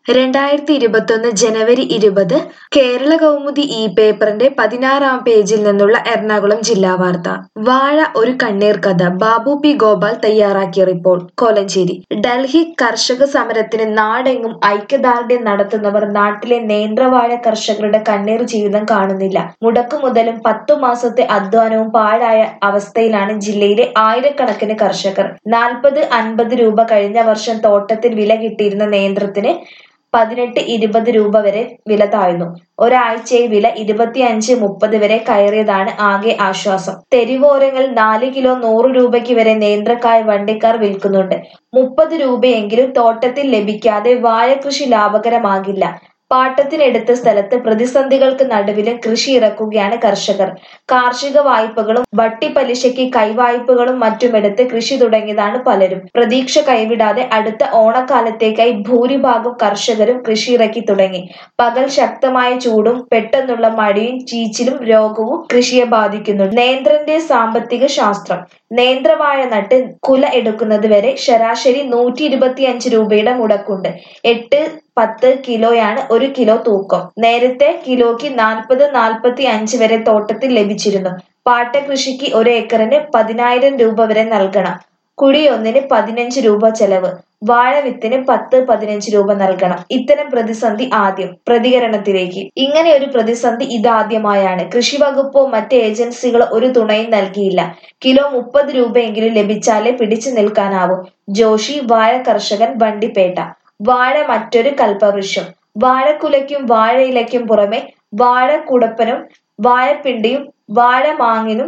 രണ്ടായിരത്തി ഇരുപത്തൊന്ന് ജനുവരി ഇരുപത് കേരള കൗമുദി ഈ പേപ്പറിന്റെ പതിനാറാം പേജിൽ നിന്നുള്ള എറണാകുളം ജില്ലാ വാർത്ത വാഴ ഒരു കണ്ണീർ കഥ ബാബു പി ഗോപാൽ തയ്യാറാക്കിയ റിപ്പോർട്ട് കോലഞ്ചേരി ഡൽഹി കർഷക സമരത്തിന് നാടെങ്ങും ഐക്യദാർഢ്യം നടത്തുന്നവർ നാട്ടിലെ നേന്ത്രവാഴ കർഷകരുടെ കണ്ണീർ ജീവിതം കാണുന്നില്ല മുടക്കുമുതലും പത്തു മാസത്തെ അധ്വാനവും പാഴായ അവസ്ഥയിലാണ് ജില്ലയിലെ ആയിരക്കണക്കിന് കർഷകർ നാൽപ്പത് അൻപത് രൂപ കഴിഞ്ഞ വർഷം തോട്ടത്തിൽ വില കിട്ടിയിരുന്ന നേന്ത്രത്തിന് പതിനെട്ട് ഇരുപത് രൂപ വരെ വില താഴ്ന്നു ഒരാഴ്ചയിൽ വില ഇരുപത്തിയഞ്ച് മുപ്പത് വരെ കയറിയതാണ് ആകെ ആശ്വാസം തെരുവോരങ്ങളിൽ നാല് കിലോ നൂറ് രൂപയ്ക്ക് വരെ നേന്ത്രക്കായ വണ്ടിക്കാർ വിൽക്കുന്നുണ്ട് മുപ്പത് രൂപയെങ്കിലും തോട്ടത്തിൽ ലഭിക്കാതെ വാഴ കൃഷി ലാഭകരമാകില്ല പാട്ടത്തിനെടുത്ത സ്ഥലത്ത് പ്രതിസന്ധികൾക്ക് നടുവിലും കൃഷി ഇറക്കുകയാണ് കർഷകർ കാർഷിക വായ്പകളും വട്ടി പലിശയ്ക്ക് കൈവായ്പകളും മറ്റുമെടുത്ത് കൃഷി തുടങ്ങിയതാണ് പലരും പ്രതീക്ഷ കൈവിടാതെ അടുത്ത ഓണക്കാലത്തേക്കായി ഭൂരിഭാഗം കർഷകരും കൃഷി ഇറക്കി തുടങ്ങി പകൽ ശക്തമായ ചൂടും പെട്ടെന്നുള്ള മഴയും ചീച്ചിലും രോഗവും കൃഷിയെ ബാധിക്കുന്നുണ്ട് നേന്ത്രന്റെ സാമ്പത്തിക ശാസ്ത്രം നേന്ത്രവാഴ നട്ട് കുല എടുക്കുന്നത് വരെ ശരാശരി നൂറ്റി ഇരുപത്തിയഞ്ച് രൂപയുടെ മുടക്കുണ്ട് എട്ട് പത്ത് കിലോയാണ് ഒരു കിലോ തൂക്കം നേരത്തെ കിലോയ്ക്ക് നാൽപ്പത് നാൽപ്പത്തി അഞ്ച് വരെ തോട്ടത്തിൽ ലഭിച്ചിരുന്നു പാട്ടകൃഷിക്ക് ഒരു ഏക്കറിന് പതിനായിരം രൂപ വരെ നൽകണം കുഴിയൊന്നിന് പതിനഞ്ച് രൂപ ചെലവ് വാഴ വിത്തിന് പത്ത് പതിനഞ്ച് രൂപ നൽകണം ഇത്തരം പ്രതിസന്ധി ആദ്യം പ്രതികരണത്തിലേക്ക് ഇങ്ങനെ ഒരു പ്രതിസന്ധി ഇതാദ്യമായാണ് കൃഷി വകുപ്പോ മറ്റ് ഏജൻസികളോ ഒരു തുണയും നൽകിയില്ല കിലോ മുപ്പത് രൂപയെങ്കിലും ലഭിച്ചാലേ പിടിച്ചു നിൽക്കാനാവൂ ജോഷി വാഴ കർഷകൻ വണ്ടിപ്പേട്ട വാഴ മറ്റൊരു കൽപ്പവൃക്ഷം വാഴക്കുലയ്ക്കും വാഴയിലയ്ക്കും പുറമെ വാഴക്കുടപ്പനും വാഴപ്പിണ്ടിയും വാഴമാങ്ങിനും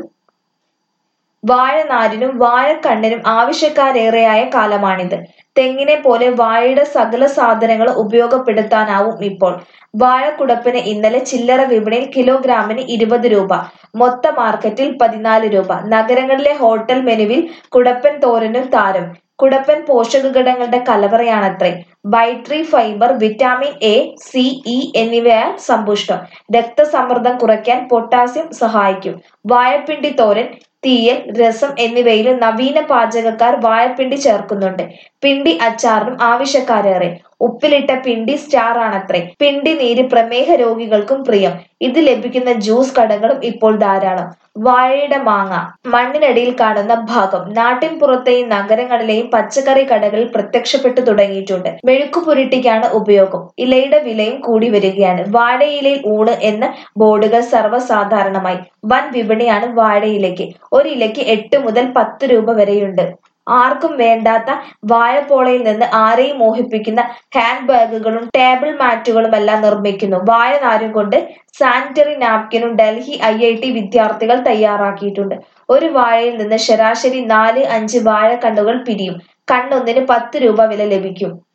വാഴനാരിനും വാഴക്കണ്ണിനും ആവശ്യക്കാരേറെയായ കാലമാണിത് തെങ്ങിനെ പോലെ വാഴയുടെ സകല സാധനങ്ങൾ ഉപയോഗപ്പെടുത്താനാവും ഇപ്പോൾ വാഴക്കുടപ്പിന് ഇന്നലെ ചില്ലറ വിപണിയിൽ കിലോഗ്രാമിന് ഇരുപത് രൂപ മൊത്ത മാർക്കറ്റിൽ പതിനാല് രൂപ നഗരങ്ങളിലെ ഹോട്ടൽ മെനുവിൽ കുടപ്പൻ തോരനും താരം കുടപ്പൻ പോഷകഘടകങ്ങളുടെ കലവറയാണത്രേ ബൈട്രി fibre vitamin A C E എന്നിവയാൽ സമ്പുഷ്ടം രക്തസമ്മർദ്ദം കുറയ്ക്കാൻ പൊട്ടാസ്യം സഹായിക്കും വാഴപ്പിണ്ടി തോരൻ തീയൽ രസം എന്നിവയിൽ നവീന പാചകക്കാർ വാഴപ്പിണ്ടി ചേർക്കുന്നുണ്ട് പിണ്ടി അച്ചാറിനും ആവശ്യക്കാരേറെ ഉപ്പിലിട്ട പിണ്ടി സ്റ്റാർ ആണത്രേ പിണ്ടി നീര് പ്രമേഹ രോഗികൾക്കും പ്രിയം ഇത് ലഭിക്കുന്ന ജ്യൂസ് കടകളും ഇപ്പോൾ ധാരാളം വാഴയുടെ മാങ്ങ മണ്ണിനടിയിൽ കാണുന്ന ഭാഗം നാട്ടിൻ പുറത്തെയും നഗരങ്ങളിലെയും പച്ചക്കറി കടകളിൽ പ്രത്യക്ഷപ്പെട്ടു തുടങ്ങിയിട്ടുണ്ട് മെഴുക്കു പുരട്ടിക്കാണ് ഉപയോഗം ഇലയുടെ വിലയും കൂടി വരികയാണ് വാഴയിലയിൽ ഊണ് എന്ന ബോർഡുകൾ സർവ്വസാധാരണമായി വൻ വിപണിയാണ് വാഴയിലയ്ക്ക് ഒരു ഇലയ്ക്ക് എട്ട് മുതൽ പത്ത് രൂപ വരെയുണ്ട് ആർക്കും വേണ്ടാത്ത വാഴപ്പോളയിൽ നിന്ന് ആരെയും മോഹിപ്പിക്കുന്ന ഹാൻഡ് ബാഗുകളും ടേബിൾ മാറ്റുകളും എല്ലാം നിർമ്മിക്കുന്നു വാഴനാരും കൊണ്ട് സാനിറ്ററി നാപ്കിനും ഡൽഹി ഐ ഐ ടി വിദ്യാർത്ഥികൾ തയ്യാറാക്കിയിട്ടുണ്ട് ഒരു വാഴയിൽ നിന്ന് ശരാശരി നാല് അഞ്ച് വാഴക്കണ്ണുകൾ പിരിയും കണ്ണൊന്നിന് പത്ത് രൂപ വില ലഭിക്കും